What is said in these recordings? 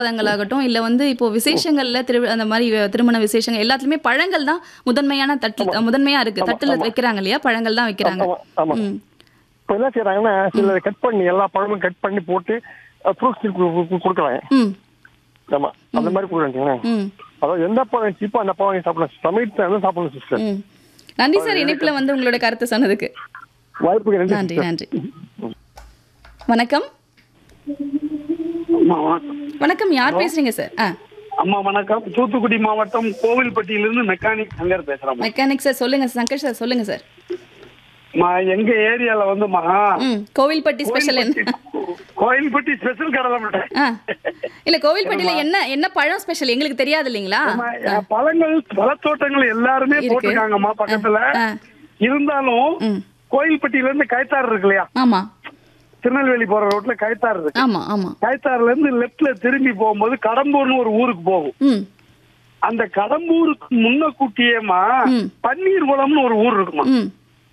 ஆகட்டும் இல்ல வந்து இப்போ விசேஷங்கள்ல திரு அந்த மாதிரி வ- திருமண விசேஷங்கள் எல்லாத்துலயுமே பழங்கள் தான் முதன்மையான தட்டு முதன்மையா இருக்கு தட்டுல வைக்கிறாங்க இல்லையா பழங்கள் தான் வைக்கிறாங்க ஆமா, ஆமா. ம். இப்போ என்ன செய்யறாங்கன்னா சில கட் பண்ணி எல்லா பழமும் கட் பண்ணி போட்டு ஃப்ரூட்ஸ் கொடுக்குறாங்க ம் ஆமா அந்த மாதிரி கொடுக்குறாங்க ம் அதாவது எந்த பழம் சீப்போ அந்த பழம் வாங்கி சாப்பிடலாம் சமைத்து தான் சாப்பிடலாம் சிஸ்டர் ம் நன்றி சார் இணைப்புல வந்து உங்களோட கருத்தை சொன்னதுக்கு வாய்ப்புக்கு நன்றி நன்றி sister. நன்றி வணக்கம் அம்மா வணக்கம். வணக்கம் யார் பேசுறீங்க சார் ஆ அம்மா வணக்கம் தூத்துக்குடி மாவட்டம் கோவில்பட்டியிலிருந்து மெக்கானிக் சங்கர் பேசுறேன் மெக்கானிக் சார் சொல்லுங்க சங்கர் சார் சொல்லுங்க சார் எங்க ஏரியால வந்துமா ம் கோவில்பட்டி ஸ்பெஷல் என்ன கோயில்பட்டி ஸ்பெஷல் கடலை மிட்டாய் ஆ இல்ல கோவில்பட்டியில என்ன என்ன பழம் ஸ்பெஷல் எங்களுக்கு தெரியாது இல்லைங்களா அம்மா, பழங்கள் பழத்தோட்டங்கள் எல்லாருமே இருக்கு. போட்டிருக்காங்கம்மா பக்கத்துல ஆ. இருந்தாலும் ம் கோயில்பட்டியில இருந்து கைத்தாறு இருக்கு இல்லையா ஆமா திருநெல்வேலி போற ரோட்ல கைத்தாறு இருக்கு ஆமா ஆமா கைத்தாறுல இருந்து லெப்ட்ல திரும்பி போகும்போது கடம்பூர்னு ஒரு ஊருக்கு போகும் ம் அந்த கடம்பூருக்கு முன்னக்கூட்டியேமா ம். பன்னீர் குளம்னு ஒரு ஊர் இருக்குமா ம்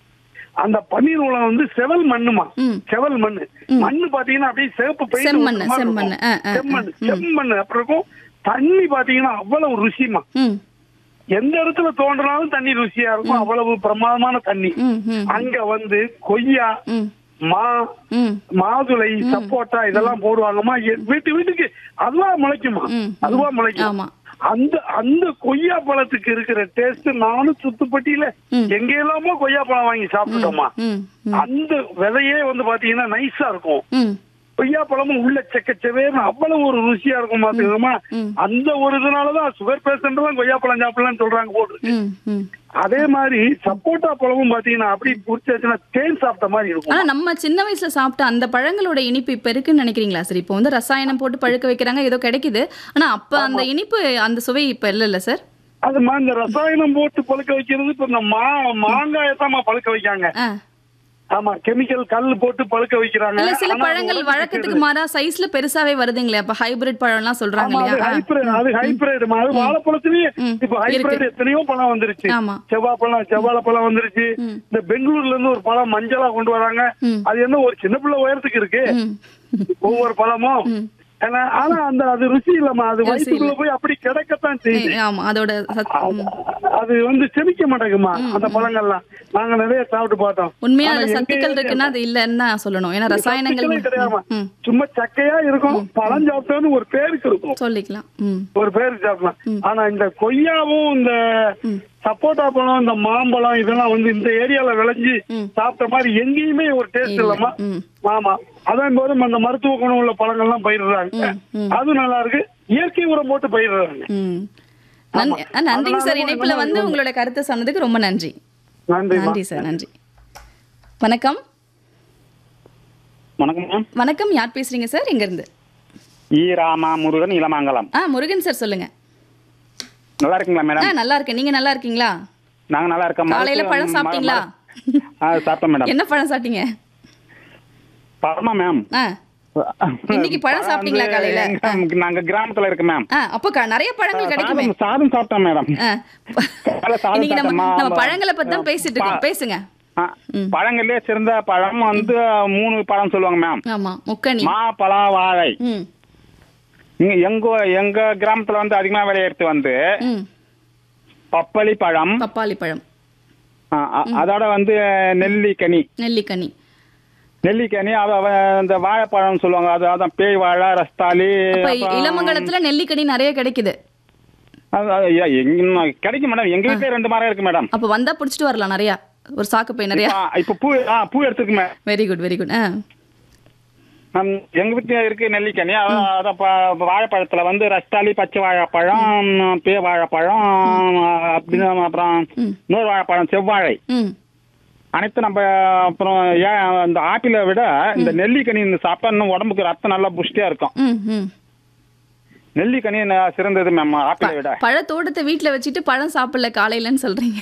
அந்த பன்னீர் குளம் வந்து செவல் மண்ணுமா ம். செவல் மண்ணு மண்ணு பாத்தீங்கன்னா அப்படியே சிவப்பு பெயிண்ட் செம்மண்ணு, ஊத்துற மாதிரி செம்மண்ணு. இருக்கும். ஆ, ஆ, ஆ. செம்மண்ணு செம்மண்ணு அப்புறம் இருக்கும் தண்ணி பாத்தீங்கன்னா அவ்வளவு ருசிமா ம் எந்த இடத்துல தோன்றினாலும் தண்ணி ருசியா இருக்கும் அவ்வளவு பிரமாதமான தண்ணி ம் ம் அங்க வந்து கொய்யா ம் மா ம் மாதுளை சப்போட்டா இதெல்லாம் போடுவாங்கம்மா எ- வீட்டு வீட்டுக்கு அதுவா முளைக்குமா ம், அதுவா முளைக்கும் ஆமா. அந்த அந்த கொய்யா பழத்துக்கு இருக்கிற டேஸ்ட் நானும் சுத்துப்பட்டியில ம். எங்க எல்லாமோ கொய்யா பழம் வாங்கி சாப்பிட்டோமா ம் ம் அந்த விதையே வந்து பாத்தீங்கன்னா நைஸா இருக்கும் ம் கொய்யா பழமும் உள்ள செக்கச்சவேன்னு அவ்வளவு ஒரு ருசியா இருக்கும் பாத்துக்கோமா ம். அந்த ஒரு இதனாலதான் சுகர் பேஷண்ட் எல்லாம் கொய்யா பழம் சாப்பிடலாம்னு சொல்றாங்க போட்டு ம் ம் அதே மாதிரி சப்போட்டா பழமும் பாத்தீங்கன்னா அப்படி புடிச்சாச்சுன்னா தேன் சாப்பிட்ட மாதிரி இருக்கும் ஆனா நம்ம சின்ன வயசுல சாப்பிட்ட அந்த பழங்களோட இனிப்பு இப்ப இருக்குன்னு நினைக்கிறீங்களா சார் இப்போ வந்து ரசாயனம் போட்டு பழுக்க வைக்கிறாங்க ஏதோ கிடைக்குது ஆனா அப்ப அந்த இனிப்பு அந்த சுவை இப்ப இல்ல சார் அதுமா இந்த ரசாயனம் போட்டு பழுக்க வைக்கிறது இப்ப இந்த மா மாங்காயத்தாம்மா பழுக்க வைக்காங்க ஆ ஆமா கெமிக்கல் கல் போட்டு பழுக்க வைக்கிறாங்க இல்ல சில ஆனா அது பழங்கள் உடம்புக்கு வழக்கத்துக்கு மாறா சைஸ்ல பெருசாவே வருதுங்களே அப்ப ஹைபிரிட் பழம்லாம் சொல்றாங்க ஆமா, அது இல்லையா ஆ. ஹைபிரிட் அது ஹைபிரிட் அது வாழைப்பழத்திலேயே ம். இப்ப ஹைபிரிட் எத்தனையோ பழம் வந்துருச்சு ஆமா. செவ்வாப்பழம் செவ்வாழை பழம் வந்துருச்சு ம். இந்த பெங்களூர்ல இருந்து ஒரு பழம் மஞ்சளா கொண்டு வராங்க ம். அது என்ன ஒரு சின்ன பிள்ளை உயரத்துக்கு இருக்கு ம் ஒவ்வொரு பழமும் ம். ஆனா ஆனா அந்த அது ருசி இல்லம்மா அது ருசி வயிற்றுக்குள்ள இல்ல. போய் அப்படி கிடைக்கத்தான் செய்யுது ஏ, ஆமா அதோட சத்- ம். அது வந்து செமிக்க மாட்டேங்குமா அந்த பழங்கள்லாம் நாங்க நிறைய சாப்பிட்டு பார்த்தோம் உண்மையா ஆனா அதுல எங்க சத்துக்கள் ஏரியா- இருக்குன்னா அது இல்லன்னு தான் சொல்லணும் ஏன்னா ரசாயனங்கள் சத்துக்களே கிடையாதும்மா. ம், ம். சும்மா சக்கையா இருக்கும் பழம் சாப்பிட்டோன்னு ஒரு பேருக்கு இருக்கும் சொல்லிக்கலாம் ம் ஒரு பேருக்கு சாப்பிடலாம் ஆனா இந்த கொய்யாவும் இந்த சப்போட்டா பழம் இந்த மாம்பழம் இதெல்லாம் வந்து இந்த ஏரியால விளைஞ்சு ம். சாப்பிட்ட மாதிரி எங்கேயுமே ஒரு டேஸ்ட் இல்ல. இல்லம்மா ம். ஆமா அதான் போதும் அந்த மருத்துவ குணம் உள்ள பழங்கள்லாம் பயிரிடுறாங்க ம், ம். அது நல்லா இருக்கு இயற்கை உரம் போட்டு பயிரிடுறாங்க ம் நன்றி ஆ, நன்றிங்க சார் இணைப்புல வந்து உங்களோட கருத்தை சொன்னதுக்கு ரொம்ப நன்றி நன்றி நன்றி சார் நன்றி வணக்கம் வணக்கம் மேம் வணக்கம் யார் பேசுறீங்க சார் எங்க இருந்து ஈ ராமா முருகன் இளமாங்கலம் ஆ முருகன் சார் சொல்லுங்க நல்லா இருக்குங்களா ஆ மேடம் நல்லா இருக்கேன் நீங்க நல்லா இருக்கீங்களா நாங்க நல்லா இருக்கோம் காலையில மரத்து- பழம் ம- சாப்பிட்டீங்களா ம- ஆ சாப்பிட்டோம் மேடம் என்ன பழம் சாப்பிட்டீங்க பழமா மேம் ஆ இன்னைக்கு பழம் சாப்பிட்டீங்களா வந்து காலையில? எங்க- நாங்க கிராமத்துல இருக்கு மேம் ஆ அப்போ க- நிறைய பழங்கள் கிடைக்குமே சாதம் சாதம் சாப்பிட்டோம் மேடம் ஆ. காலைல சாதம் இன்னைக்கு நம்ம சாப்பிட்டோமா? நம்ம பழங்களை பத்தி தான் பேசிட்டு இருக்கோம் பா- பேசுங்க ஆ, பழங்கள்லயே சிறந்த பழம் வந்து மூணு பழம் சொல்லுவாங்க மேம் ஆமா முக்கணி மா பழம் வாழை ம் இங்க எங்க எங்க கிராமத்துல வந்து அதிகமா விளையிறது வந்து ம் பப்பளி பழம் பப்பாளி பழம் ஆ, அ- அதோட வந்து நெல்லிக்கனி நெல்லிக்கனி நெல்லிக்கனி அவ அவ இந்த வாழைப்பழம் சொல்லுவாங்க அது அதான் பேய் வாழை ரஸ்தாலி அப்ப அப்புறம் இளமங்கலத்துல நெல்லிக்கனி நிறைய கிடைக்குது அது- அது எ- எங்க கிடைக்கும் மேடம் எங்க வீட்டுல ரெண்டு மரம் இருக்கு மேடம் அப்ப வந்தா புடிச்சிட்டு வரலாம் நிறைய ஒரு சாக்கு பை நிறைய இப்ப- இப்ப பூ ஆ, பூ எடுத்துக்குமே வெரி குட் வெரி குட் ஆ நம் எங்க வீட்டுல இருக்கு நெல்லிக்கனி அதான் அதான் ப- வாழைப்பழத்துல வந்து ரஸ்தாலி பச்சை வாழைப்பழம் பே வாழைப்பழம் அப்படின்னு அப்புறம் இன்னொரு வாழைப்பழம் செவ்வாழை ம் அனைத்து நம்ம அப்புறம் ஏன் இந்த ஆப்பிளை விட இந்த நெல்லிக்கனி இந்த சாப்பிட்டா இன்னும் உடம்புக்கு ரத்தம் நல்லா புஷ்டியா இருக்கும் ம் ம் நெல்லிக்கனி ந- சிறந்தது மேம் ஆப்பிளை விட பழத்தோட்டத்தை வீட்ல வச்சுட்டு பழம் சாப்பிடல காலையிலன்னு சொல்றீங்க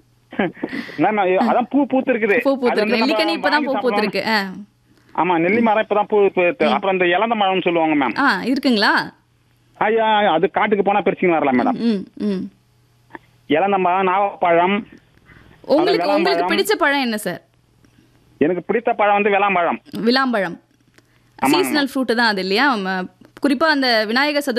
மேம் அதான் பூ பூத்து இருக்குது பூ அது வந்து பூத்திருக்கு நம்ம நெல்லிக்கனி இப்பதான் வாங்கி பூ சாப்பிடலாம். பூத்திருக்கு ஆ ஆமா நெல்லி மரம் இப்பதான் பூ பூத்து அப்புறம் இந்த இளந்த மரம்னு சொல்லுவாங்க மேம் ஆ இருக்குங்களா ஐயா அது காட்டுக்கு போனா பிரிச்சுன்னு வரலாம் மேடம் ம் ம் இளந்த மரம் நாவப்பழம் உங்களுக்கு விளாம்பழம். உங்களுக்கு பிடிச்ச பழம் என்ன சார் எனக்கு பிடித்த பழம் வந்து விளாம்பழம் விளாம்பழம் ஆமாங்க. சீசனல் ஃப்ரூட் தான் அது இல்லையா ம, குறிப்பா அந்த விநாயகர் சதுர்த்தி